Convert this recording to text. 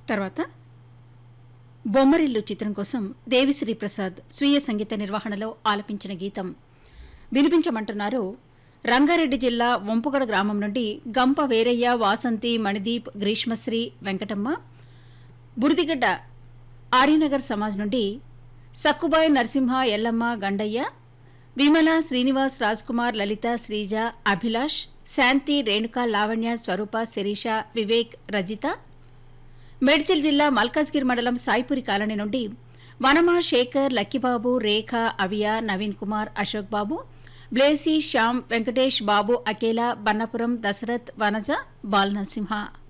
తర్వాత బొమ్మరిల్లు చిత్రం కోసం దేవిశ్రీ ప్రసాద్ స్వీయ సంగీత నిర్వహణలో ఆలపించిన గీతం వినిపించమంటున్నారు రంగారెడ్డి జిల్లా వంపుగడ గ్రామం నుండి గంప వేరయ్య వాసంతి మణిదీప్ గ్రీష్మశ్రీ వెంకటమ్మ బుడిదిగడ్డ ఆర్యనగర్ సమాజ్ నుండి సక్కుబాయ్ నరసింహ ఎల్లమ్మ గండయ్య విమల శ్రీనివాస్ రాజ్కుమార్ లలిత శ్రీజ అభిలాష్ శాంతి రేణుక లావణ్య స్వరూప శిరీష వివేక్ రజిత మేడ్చల్ జిల్లా మల్కాజ్గిరి మండలం సాయిపురి కాలనీ నుండి వనమ శేఖర్ లక్కిబాబు రేఖ అవియా నవీన్ కుమార్ అశోక్ బాబు బ్లేసీ శ్యామ్ వెంకటేష్ బాబు అకేలా బన్నపురం దశరథ్ వనజ బాల్ నరసింహ